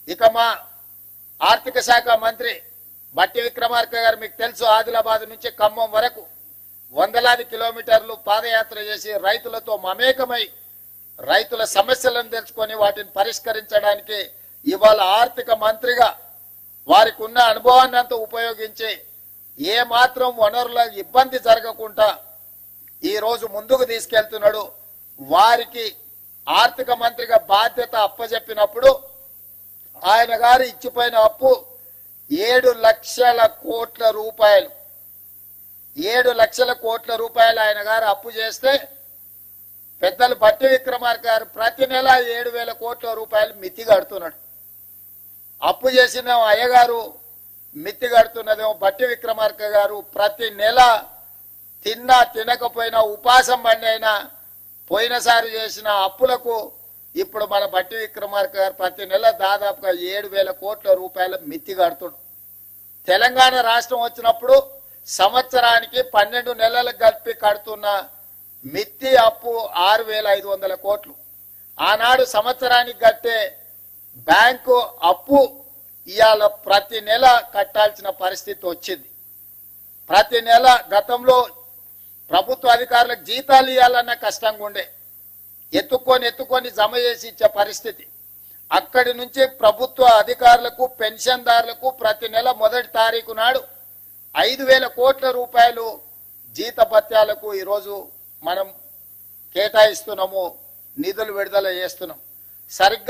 ఇక మా ఆర్థిక శాఖ మంత్రి బట్టి విక్రమార్క గారు మీకు తెలుసు ఆదిలాబాద్ నుంచి ఖమ్మం వరకు వందలాది కిలోమీటర్లు పాదయాత్ర చేసి రైతులతో మమేకమై రైతుల సమస్యలను తెలుసుకొని వాటిని పరిష్కరించడానికి ఇవాళ ఆర్థిక మంత్రిగా వారికి ఉన్న అనుభవాన్ని అంతా ఉపయోగించి ఏ మాత్రం వనరుల ఇబ్బంది జరగకుండా ఈ రోజు ముందుకు తీసుకెళ్తున్నాడు వారికి ఆర్థిక మంత్రిగా బాధ్యత అప్పజెప్పినప్పుడు ఆయన గారు ఇచ్చిపోయిన అప్పు ఏడు లక్షల కోట్ల రూపాయలు ఏడు లక్షల కోట్ల రూపాయలు ఆయన గారు అప్పు చేస్తే పెద్దలు బట్టి విక్రమార్క గారు ప్రతి నెల ఏడు వేల కోట్ల రూపాయలు మితి కడుతున్నాడు అప్పు చేసిన అయ్యగారు మిత్తి కడుతున్నదేమో బట్టి విక్రమార్క గారు ప్రతి నెల తిన్నా తినకపోయినా ఉపాసం బండి అయినా పోయినసారి చేసిన అప్పులకు ఇప్పుడు మన బట్టి విక్రమార్క గారు ప్రతి నెల దాదాపుగా ఏడు వేల కోట్ల రూపాయల మిత్తి కడుతుడు తెలంగాణ రాష్ట్రం వచ్చినప్పుడు సంవత్సరానికి పన్నెండు నెలలకు కలిపి కడుతున్న మిత్తి అప్పు ఆరు వేల ఐదు వందల కోట్లు ఆనాడు సంవత్సరానికి కట్టే బ్యాంకు అప్పు ఇవాళ ప్రతి నెల కట్టాల్సిన పరిస్థితి వచ్చింది ప్రతి నెల గతంలో ప్రభుత్వ అధికారులకు జీతాలు ఇవ్వాలన్న కష్టంగా ఉండే ఎత్తుకొని ఎత్తుకొని జమ చేసి ఇచ్చే పరిస్థితి అక్కడి నుంచి ప్రభుత్వ అధికారులకు పెన్షన్దారులకు ప్రతి నెల మొదటి తారీఖు నాడు ఐదు వేల కోట్ల రూపాయలు జీతభత్యాలకు ఈరోజు మనం కేటాయిస్తున్నాము నిధులు విడుదల చేస్తున్నాం సరిగ్గా